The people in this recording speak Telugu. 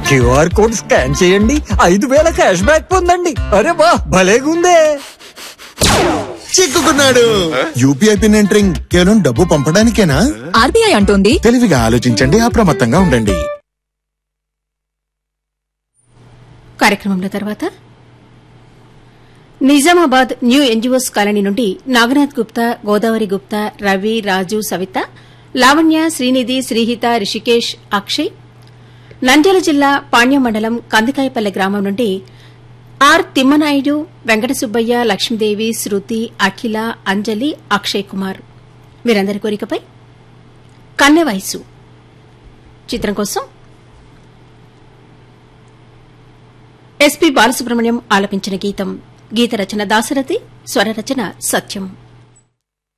క్యూఆర్ కోడ్ స్కాన్ చేయండి ఐదు వేల క్యాష్ బ్యాక్ పొందండి అరే వా భలేగుందే చిక్కుకున్నాడు యూపీఐ పిన్ ఎంటరింగ్ కేవలం డబ్బు పంపడానికేనా ఆర్బీఐ అంటోంది తెలివిగా ఆలోచించండి అప్రమత్తంగా ఉండండి కార్యక్రమంలో తర్వాత నిజామాబాద్ న్యూ ఎన్జిఓస్ కాలనీ నుండి నాగనాథ్ గుప్తా గోదావరి గుప్తా రవి రాజు సవిత లావణ్య శ్రీనిధి శ్రీహిత రిషికేష్ అక్షయ్ నంద్యాల జిల్లా పాణ్యం మండలం కందికాయపల్లె గ్రామం నుండి ఆర్ తిమ్మనాయుడు వెంకట సుబ్బయ్య లక్ష్మీదేవి శృతి అఖిల అంజలి అక్షయ్ కుమార్ వీరందరి కోరికపై కన్నె వయసు చిత్రం కోసం ఎస్పీ బాలసుబ్రహ్మణ్యం ఆలపించిన గీతం గీత రచన దాశరథి స్వర రచన సత్యం